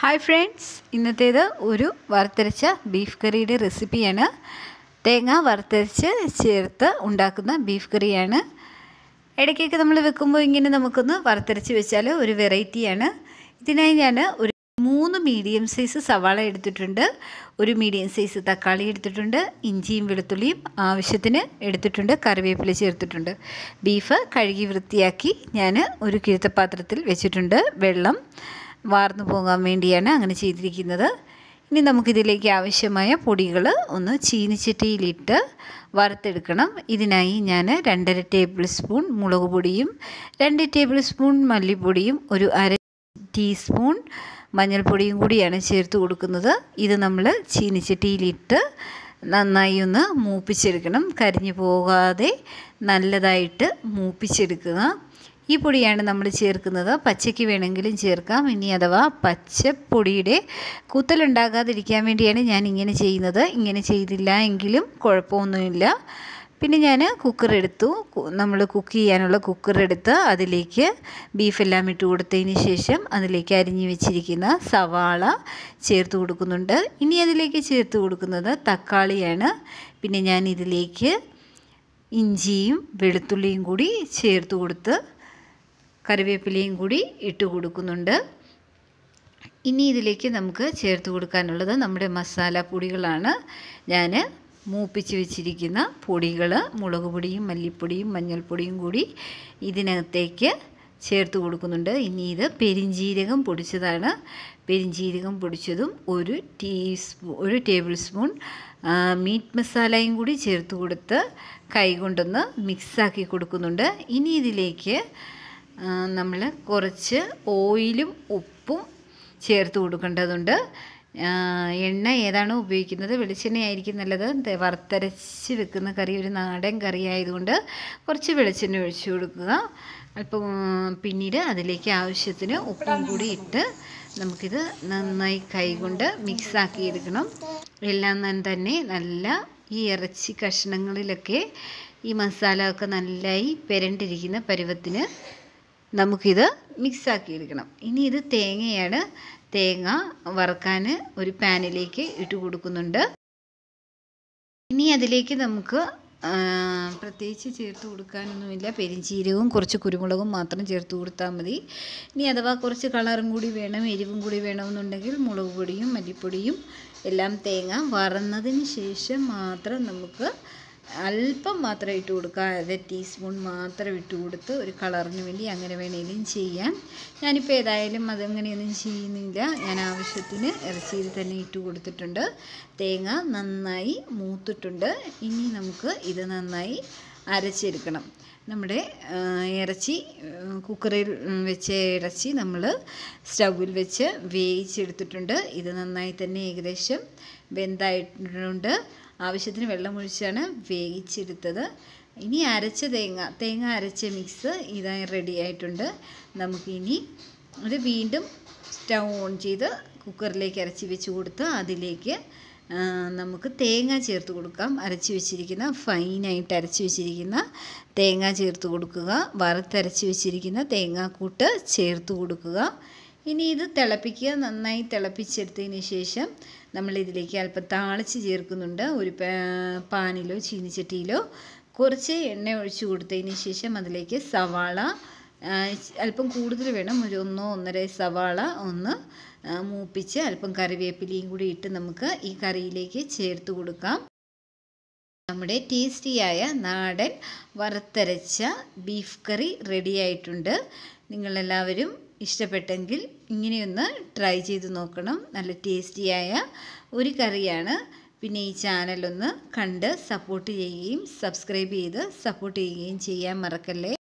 hi friends ഇന്നത്തേത് ഒരു വറുത്തരച്ച beef കറിയുടെ റെസിപ്പിയാണ് തേങ്ങ വറുത്തരച്ച് ചേർത്ത് ഉണ്ടാക്കുന്ന ബീഫ് കറിയാണ് ഇടയ്ക്കൊക്കെ നമ്മൾ വെക്കുമ്പോൾ ഇങ്ങനെ നമുക്കൊന്ന് വറുത്തരച്ച് വെച്ചാൽ ഒരു വെറൈറ്റിയാണ് ഇതിനായി ഞാൻ ഒരു മൂന്ന് മീഡിയം സൈസ് സവാള എടുത്തിട്ടുണ്ട് ഒരു മീഡിയം സൈസ് തക്കാളി എടുത്തിട്ടുണ്ട് ഇഞ്ചിയും വെളുത്തുള്ളിയും ആവശ്യത്തിന് എടുത്തിട്ടുണ്ട് കറിവേപ്പില ചേർത്തിട്ടുണ്ട് ബീഫ് കഴുകി വൃത്തിയാക്കി ഞാൻ ഒരു കിഴുത്തപ്പാത്രത്തിൽ വെച്ചിട്ടുണ്ട് വെള്ളം വാർന്നു പോകാൻ വേണ്ടിയാണ് അങ്ങനെ ചെയ്തിരിക്കുന്നത് ഇനി നമുക്കിതിലേക്ക് ആവശ്യമായ പൊടികൾ ഒന്ന് ചീനിച്ചട്ടിയിലിട്ട് വറുത്തെടുക്കണം ഇതിനായി ഞാൻ രണ്ടര ടേബിൾ സ്പൂൺ മുളക് പൊടിയും രണ്ട് ടേബിൾ സ്പൂൺ മല്ലിപ്പൊടിയും ഒരു അര ടീസ്പൂൺ മഞ്ഞൾപ്പൊടിയും കൂടിയാണ് ചേർത്ത് കൊടുക്കുന്നത് ഇത് നമ്മൾ ചീനിച്ചട്ടിയിലിട്ട് നന്നായി ഒന്ന് മൂപ്പിച്ചെടുക്കണം കരിഞ്ഞു പോകാതെ നല്ലതായിട്ട് മൂപ്പിച്ചെടുക്കുക ഈ പൊടിയാണ് നമ്മൾ ചേർക്കുന്നത് പച്ചയ്ക്ക് വേണമെങ്കിലും ചേർക്കാം ഇനി അഥവാ പച്ചപ്പൊടിയുടെ കുത്തലുണ്ടാകാതിരിക്കാൻ വേണ്ടിയാണ് ഞാൻ ഇങ്ങനെ ചെയ്യുന്നത് ഇങ്ങനെ ചെയ്തില്ല എങ്കിലും കുഴപ്പമൊന്നുമില്ല പിന്നെ ഞാൻ കുക്കർ എടുത്തു നമ്മൾ കുക്ക് ചെയ്യാനുള്ള കുക്കർ എടുത്ത് അതിലേക്ക് ബീഫെല്ലാം ഇട്ട് കൊടുത്തതിന് ശേഷം അതിലേക്ക് അരിഞ്ഞു വെച്ചിരിക്കുന്ന സവാള ചേർത്ത് കൊടുക്കുന്നുണ്ട് ഇനി അതിലേക്ക് ചേർത്ത് കൊടുക്കുന്നത് തക്കാളിയാണ് പിന്നെ ഞാൻ ഇതിലേക്ക് ഇഞ്ചിയും വെളുത്തുള്ളിയും കൂടി ചേർത്ത് കൊടുത്ത് കറിവേപ്പിലയും കൂടി ഇട്ട് കൊടുക്കുന്നുണ്ട് ഇനി ഇതിലേക്ക് നമുക്ക് ചേർത്ത് കൊടുക്കാനുള്ളത് നമ്മുടെ മസാലപ്പൊടികളാണ് ഞാൻ മൂപ്പിച്ച് വെച്ചിരിക്കുന്ന പൊടികൾ മുളക് പൊടിയും മല്ലിപ്പൊടിയും മഞ്ഞൾപ്പൊടിയും കൂടി ഇതിനകത്തേക്ക് ചേർത്ത് കൊടുക്കുന്നുണ്ട് ഇനി ഇത് പെരിഞ്ജീരകം പൊടിച്ചതാണ് പെരിഞ്ജീരകം പൊടിച്ചതും ഒരു ടീസ്പൂ ഒരു ടേബിൾ സ്പൂൺ മീറ്റ് മസാലയും കൂടി ചേർത്ത് കൊടുത്ത് കൈകൊണ്ടൊന്ന് മിക്സാക്കി കൊടുക്കുന്നുണ്ട് ഇനി ഇതിലേക്ക് നമ്മൾ കുറച്ച് ഓയിലും ഉപ്പും ചേർത്ത് കൊടുക്കേണ്ടതുണ്ട് എണ്ണ ഏതാണോ ഉപയോഗിക്കുന്നത് വെളിച്ചെണ്ണയായിരിക്കും നല്ലത് വറുത്തരച്ച് വെക്കുന്ന കറി ഒരു നാടൻ കറി ആയതുകൊണ്ട് കുറച്ച് വെളിച്ചെണ്ണ ഒഴിച്ചു കൊടുക്കുക അല്പം പിന്നീട് അതിലേക്ക് ആവശ്യത്തിന് ഉപ്പും കൂടി ഇട്ട് നമുക്കിത് നന്നായി കൈകൊണ്ട് മിക്സാക്കി എടുക്കണം എല്ലാം തന്നെ നല്ല ഈ ഇറച്ചി കഷ്ണങ്ങളിലൊക്കെ ഈ മസാല ഒക്കെ നല്ലായി പെരണ്ടിരിക്കുന്ന പരുവത്തിന് നമുക്കിത് മിക്സാക്കി എടുക്കണം ഇനി ഇത് തേങ്ങയാണ് തേങ്ങ വറുക്കാൻ ഒരു പാനിലേക്ക് ഇട്ട് കൊടുക്കുന്നുണ്ട് ഇനി അതിലേക്ക് നമുക്ക് പ്രത്യേകിച്ച് ചേർത്ത് കൊടുക്കാനൊന്നുമില്ല പെരിഞ്ചീരകവും കുറച്ച് കുരുമുളകും മാത്രം ചേർത്ത് കൊടുത്താൽ മതി ഇനി അഥവാ കുറച്ച് കളറും കൂടി വേണം എരിവും കൂടി വേണമെന്നുണ്ടെങ്കിൽ മുളക് പൊടിയും മല്ലിപ്പൊടിയും എല്ലാം തേങ്ങ വറന്നതിന് ശേഷം മാത്രം നമുക്ക് അല്പം മാത്രം ഇട്ട് കൊടുക്കുക അര ടീസ്പൂൺ മാത്രം ഇട്ട് കൊടുത്ത് ഒരു കളറിന് വേണ്ടി അങ്ങനെ വേണമെങ്കിലും ചെയ്യാം ഞാനിപ്പോൾ ഏതായാലും അതങ്ങനെയൊന്നും ചെയ്യുന്നില്ല ഞാൻ ആവശ്യത്തിന് ഇറച്ചിയിൽ തന്നെ ഇട്ട് കൊടുത്തിട്ടുണ്ട് തേങ്ങ നന്നായി മൂത്തിട്ടുണ്ട് ഇനി നമുക്ക് ഇത് നന്നായി അരച്ചെടുക്കണം നമ്മുടെ ഇറച്ചി കുക്കറിൽ വെച്ച ഇറച്ചി നമ്മൾ സ്റ്റൗവിൽ വെച്ച് വേവിച്ചെടുത്തിട്ടുണ്ട് ഇത് നന്നായി തന്നെ ഏകദേശം വെന്തായിട്ടുണ്ട് ആവശ്യത്തിന് വെള്ളമൊഴിച്ചാണ് വേവിച്ചെടുത്തത് ഇനി അരച്ച തേങ്ങ തേങ്ങ അരച്ച മിക്സ് ഇതായി റെഡി ആയിട്ടുണ്ട് നമുക്കിനി ഇത് വീണ്ടും സ്റ്റൗ ഓൺ ചെയ്ത് കുക്കറിലേക്ക് അരച്ച് വെച്ച് കൊടുത്ത് അതിലേക്ക് നമുക്ക് തേങ്ങ ചേർത്ത് കൊടുക്കാം അരച്ച് വെച്ചിരിക്കുന്ന ഫൈനായിട്ട് അരച്ച് വെച്ചിരിക്കുന്ന തേങ്ങ ചേർത്ത് കൊടുക്കുക വറുത്തരച്ച് വെച്ചിരിക്കുന്ന തേങ്ങാക്കൂട്ട് ചേർത്ത് കൊടുക്കുക ഇനി ഇത് തിളപ്പിക്കുക നന്നായി തിളപ്പിച്ചെടുത്തതിന് ശേഷം നമ്മൾ ഇതിലേക്ക് അല്പം താളിച്ച് ചേർക്കുന്നുണ്ട് ഒരു പാനിലോ ചീനിച്ചട്ടിയിലോ കുറച്ച് എണ്ണ ഒഴിച്ച് കൊടുത്തതിന് ശേഷം അതിലേക്ക് സവാള അല്പം കൂടുതൽ വേണം ഒരു ഒന്നോ ഒന്നര സവാള ഒന്ന് മൂപ്പിച്ച് അല്പം കറിവേപ്പിലയും കൂടി ഇട്ട് നമുക്ക് ഈ കറിയിലേക്ക് ചേർത്ത് കൊടുക്കാം നമ്മുടെ ടേസ്റ്റിയായ നാടൻ വറുത്തരച്ച ബീഫ് കറി റെഡി ആയിട്ടുണ്ട് നിങ്ങളെല്ലാവരും ഇഷ്ടപ്പെട്ടെങ്കിൽ ഇങ്ങനെയൊന്ന് ട്രൈ ചെയ്ത് നോക്കണം നല്ല ടേസ്റ്റിയായ ഒരു കറിയാണ് പിന്നെ ഈ ചാനലൊന്ന് കണ്ട് സപ്പോർട്ട് ചെയ്യുകയും സബ്സ്ക്രൈബ് ചെയ്ത് സപ്പോർട്ട് ചെയ്യുകയും ചെയ്യാൻ മറക്കല്ലേ